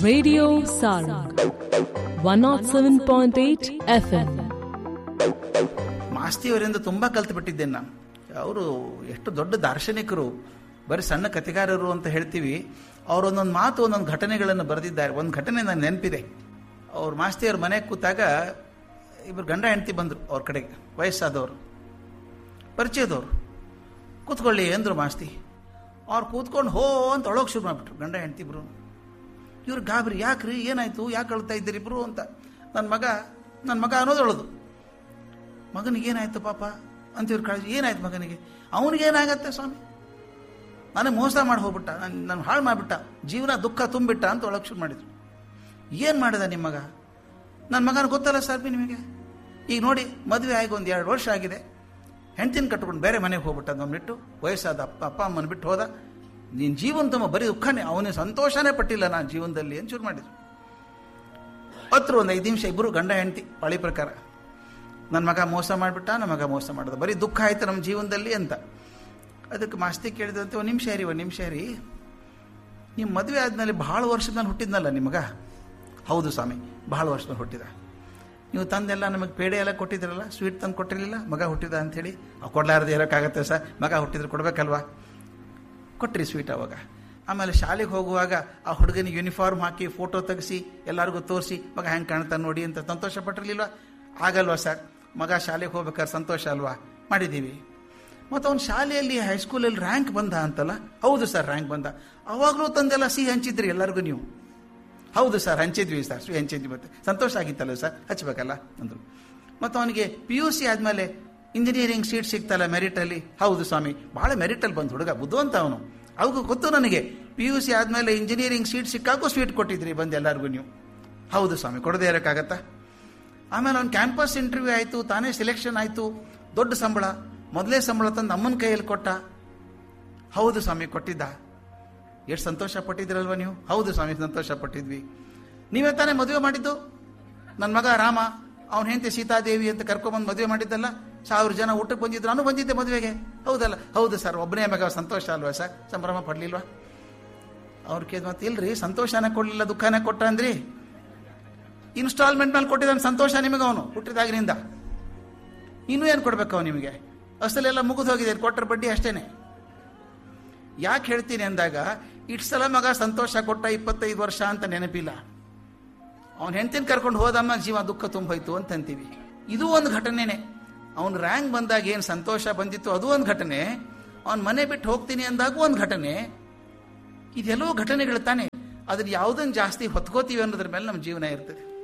Radio Sarang 107.8 FM. ಮಾಸ್ತಿಯವರಿಂದ ತುಂಬ ಕಲ್ತು ಬಿಟ್ಟಿದ್ದೇನೆ ನಾನು ಅವರು ಎಷ್ಟು ದೊಡ್ಡ ದಾರ್ಶನಿಕರು ಬರೀ ಸಣ್ಣ ಕಥೆಗಾರರು ಅಂತ ಹೇಳ್ತೀವಿ ಅವರು ಒಂದೊಂದು ಮಾತು ಒಂದೊಂದು ಘಟನೆಗಳನ್ನು ಬರೆದಿದ್ದಾರೆ ಒಂದು ಘಟನೆ ನನ್ನ ನೆನಪಿದೆ ಅವ್ರ ಮಾಸ್ತಿಯವ್ರ ಮನೆಗೆ ಕೂತಾಗ ಇಬ್ಬರು ಗಂಡ ಹೆಂಡತಿ ಬಂದರು ಅವ್ರ ಕಡೆಗೆ ವಯಸ್ಸಾದವರು ಪರಿಚಯದವರು ಕೂತ್ಕೊಳ್ಳಿ ಅಂದರು ಮಾಸ್ತಿ ಅವ್ರು ಕೂತ್ಕೊಂಡು ಹೋ ಅಂತ ಒಳಗೆ ಶುರು ಮಾಡಿಬಿಟ್ರು ಗಂಡ ಹೆಂಡತಿ ಇಬ್ರು ಇವ್ರು ಗಾಬರಿ ಯಾಕ್ರಿ ಏನಾಯ್ತು ಯಾಕೆ ಅಳ್ತಾ ಇದ್ದೀರಿ ಇಬ್ರು ಅಂತ ನನ್ನ ಮಗ ನನ್ನ ಮಗ ಅನ್ನೋದು ಅಳೋದು ಮಗನಿಗೆ ಏನಾಯ್ತು ಪಾಪ ಅಂತ ಇವ್ರು ಕಾಳಜಿ ಏನಾಯ್ತು ಮಗನಿಗೆ ಅವನಿಗೇನಾಗತ್ತೆ ಸ್ವಾಮಿ ನನಗೆ ಮೋಸ ಮಾಡಿ ಹೋಗ್ಬಿಟ್ಟ ನನ್ನ ನಾನು ಹಾಳು ಮಾಡಿಬಿಟ್ಟ ಜೀವನ ದುಃಖ ತುಂಬಿಟ್ಟ ಅಂತ ಒಳಗೆ ಶುರು ಮಾಡಿದ್ರು ಏನು ಮಾಡಿದ ನಿಮ್ಮ ಮಗ ನನ್ನ ಮಗನ ಗೊತ್ತಲ್ಲ ಸರ್ ಬಿ ನಿಮಗೆ ಈಗ ನೋಡಿ ಮದುವೆ ಆಗಿ ಒಂದು ಎರಡು ವರ್ಷ ಆಗಿದೆ ಹೆಂಡ್ತಿನ ಕಟ್ಕೊಂಡು ಬೇರೆ ಮನೆಗೆ ಹೋಗ್ಬಿಟ್ಟ ನಮ್ಮನಿಟ್ಟು ವಯಸ್ಸಾದ ಅಪ್ಪ ಅಪ್ಪ ಅಮ್ಮನ ಬಿಟ್ಟು ಹೋದ ನೀನು ಜೀವನ ತುಂಬ ಬರೀ ದುಃಖನೇ ಅವನಿಗೆ ಸಂತೋಷನೇ ಪಟ್ಟಿಲ್ಲ ನಾನು ಜೀವನದಲ್ಲಿ ಅಂತ ಶುರು ಮಾಡಿದ್ರು ಹತ್ರ ಒಂದು ಐದು ನಿಮಿಷ ಇಬ್ಬರು ಗಂಡ ಹೆಂಡತಿ ಪಾಳಿ ಪ್ರಕಾರ ನನ್ನ ಮಗ ಮೋಸ ಮಾಡಿಬಿಟ್ಟ ನನ್ನ ಮಗ ಮೋಸ ಮಾಡಿದ ಬರೀ ದುಃಖ ಆಯ್ತು ನಮ್ಮ ಜೀವನದಲ್ಲಿ ಅಂತ ಅದಕ್ಕೆ ಮಾಸ್ತಿ ಕೇಳಿದಂತೆ ಒಂದು ನಿಮಿಷ ರೀ ಒಂದು ನಿಮಿಷ ರೀ ನಿಮ್ಮ ಮದುವೆ ಆದಮೇಲೆ ಭಾಳ ವರ್ಷದ ಮೇಲೆ ಹುಟ್ಟಿದ್ನಲ್ಲ ನಿಮಗ ಹೌದು ಸ್ವಾಮಿ ಭಾಳ ವರ್ಷದ ಮೇಲೆ ಹುಟ್ಟಿದ ನೀವು ತಂದೆಲ್ಲ ನಮಗೆ ಪೇಡೆ ಎಲ್ಲ ಕೊಟ್ಟಿದ್ರಲ್ಲ ಸ್ವೀಟ್ ತಂದು ಕೊಟ್ಟಿರಲಿಲ್ಲ ಮಗ ಹುಟ್ಟಿದ ಅಂಥೇಳಿ ಕೊಡ್ಲಾರ್ದು ಇರೋಕ್ಕಾಗತ್ತೆ ಸರ್ ಮಗ ಹುಟ್ಟಿದ್ರೆ ಕೊಡ್ಬೇಕಲ್ವಾ ಕೊಟ್ರಿ ಸ್ವೀಟ್ ಅವಾಗ ಆಮೇಲೆ ಶಾಲೆಗೆ ಹೋಗುವಾಗ ಆ ಹುಡುಗನಿಗೆ ಯೂನಿಫಾರ್ಮ್ ಹಾಕಿ ಫೋಟೋ ತೆಗೆಸಿ ಎಲ್ಲರಿಗೂ ತೋರಿಸಿ ಮಗ ಹೆಂಗೆ ಕಾಣ್ತಾನೆ ನೋಡಿ ಅಂತ ಸಂತೋಷ ಪಟ್ಟಿರಲಿಲ್ವಾ ಆಗಲ್ವಾ ಸರ್ ಮಗ ಶಾಲೆಗೆ ಹೋಗ್ಬೇಕಾದ್ರೆ ಸಂತೋಷ ಅಲ್ವಾ ಮಾಡಿದ್ದೀವಿ ಮತ್ತು ಅವ್ನು ಶಾಲೆಯಲ್ಲಿ ಹೈಸ್ಕೂಲಲ್ಲಿ ರ್ಯಾಂಕ್ ಬಂದ ಅಂತಲ್ಲ ಹೌದು ಸರ್ ರ್ಯಾಂಕ್ ಬಂದ ಅವಾಗಲೂ ತಂದೆಲ್ಲ ಸಿಹಿ ಹಂಚಿದ್ರಿ ಎಲ್ಲರಿಗೂ ನೀವು ಹೌದು ಸರ್ ಹಂಚಿದ್ವಿ ಸರ್ ಸಿಹಿ ಹಂಚಿದ್ವಿ ಮತ್ತೆ ಸಂತೋಷ ಆಗಿತ್ತಲ್ಲ ಸರ್ ಹಚ್ಬೇಕಲ್ಲ ಅಂದರು ಮತ್ತು ಅವನಿಗೆ ಪಿ ಯು ಸಿ ಆದಮೇಲೆ ಇಂಜಿನಿಯರಿಂಗ್ ಸೀಟ್ ಸಿಗ್ತಲ್ಲ ಮೆರಿಟಲ್ಲಿ ಹೌದು ಸ್ವಾಮಿ ಭಾಳ ಮೆರಿಟಲ್ಲಿ ಬಂದು ಹುಡುಗ ಬುದ್ಧಿವಂತ ಅವನು ಅವಗೂ ಗೊತ್ತು ನನಗೆ ಪಿ ಯು ಸಿ ಆದಮೇಲೆ ಇಂಜಿನಿಯರಿಂಗ್ ಸೀಟ್ ಸಿಕ್ಕಾಗೂ ಸ್ವೀಟ್ ಕೊಟ್ಟಿದ್ರಿ ಬಂದು ಎಲ್ಲರಿಗೂ ನೀವು ಹೌದು ಸ್ವಾಮಿ ಕೊಡದೇ ಇರೋಕ್ಕಾಗತ್ತಾ ಆಮೇಲೆ ಅವ್ನು ಕ್ಯಾಂಪಸ್ ಇಂಟರ್ವ್ಯೂ ಆಯಿತು ತಾನೇ ಸೆಲೆಕ್ಷನ್ ಆಯಿತು ದೊಡ್ಡ ಸಂಬಳ ಮೊದಲೇ ಸಂಬಳ ತಂದು ಅಮ್ಮನ ಕೈಯಲ್ಲಿ ಕೊಟ್ಟ ಹೌದು ಸ್ವಾಮಿ ಕೊಟ್ಟಿದ್ದ ಎಷ್ಟು ಸಂತೋಷ ಪಟ್ಟಿದ್ರಲ್ವ ನೀವು ಹೌದು ಸ್ವಾಮಿ ಸಂತೋಷ ಪಟ್ಟಿದ್ವಿ ನೀವೇ ತಾನೇ ಮದುವೆ ಮಾಡಿದ್ದು ನನ್ನ ಮಗ ರಾಮ ಅವನ ಹೆಂಡತಿ ಸೀತಾದೇವಿ ಅಂತ ಕರ್ಕೊಂಬಂದು ಮದುವೆ ಮಾಡಿದ್ದಲ್ಲ ಸಾವಿರ ಜನ ಊಟಕ್ಕೆ ಬಂದಿದ್ರು ನಾನು ಬಂದಿದ್ದೆ ಮದುವೆಗೆ ಹೌದಲ್ಲ ಹೌದು ಸರ್ ಒಬ್ಬನೇ ಮಗ ಸಂತೋಷ ಅಲ್ವಾ ಸರ್ ಸಂಭ್ರಮ ಪಡಲಿಲ್ವಾ ಅವ್ರು ಕೇಳಿದ್ ಮತ್ತೆ ಇಲ್ರಿ ಸಂತೋಷನೇ ಕೊಡಲಿಲ್ಲ ದುಃಖನೇ ಕೊಟ್ಟ ಅಂದ್ರಿ ಇನ್ಸ್ಟಾಲ್ಮೆಂಟ್ ಮೇಲೆ ಕೊಟ್ಟಿದ್ದಾನೆ ಸಂತೋಷ ನಿಮಗೆ ಅವನು ಹುಟ್ಟಿದಾಗಿನಿಂದ ಇನ್ನೂ ಏನು ಕೊಡ್ಬೇಕು ಅವನು ನಿಮಗೆ ಅಸಲೆಲ್ಲ ಮುಗಿದು ಹೋಗಿದೆ ಕೊಟ್ಟರ ಬಡ್ಡಿ ಅಷ್ಟೇನೆ ಯಾಕೆ ಹೇಳ್ತೀನಿ ಅಂದಾಗ ಇಷ್ಟು ಸಲ ಮಗ ಸಂತೋಷ ಕೊಟ್ಟ ಇಪ್ಪತ್ತೈದು ವರ್ಷ ಅಂತ ನೆನಪಿಲ್ಲ ಅವನ ಹೆಂಡತಿನ ಕರ್ಕೊಂಡು ಹೋದಮ್ಮ ಜೀವ ದುಃಖ ತುಂಬೋಯ್ತು ಅಂತ ಅಂತೀವಿ ಇದು ಒಂದು ಘಟನೆನೇ ಅವನು ರ್ಯಾಂಕ್ ಬಂದಾಗ ಏನು ಸಂತೋಷ ಬಂದಿತ್ತು ಅದು ಒಂದು ಘಟನೆ ಅವನ ಮನೆ ಬಿಟ್ಟು ಹೋಗ್ತೀನಿ ಅಂದಾಗೂ ಒಂದು ಘಟನೆ ಇದೆಲ್ಲವೂ ಘಟನೆಗಳು ತಾನೆ ಅದ್ರ ಯಾವುದನ್ನು ಜಾಸ್ತಿ ಹೊತ್ಕೋತೀವಿ ಅನ್ನೋದ್ರ ಮೇಲೆ ನಮ್ಮ ಜೀವನ ಇರ್ತದೆ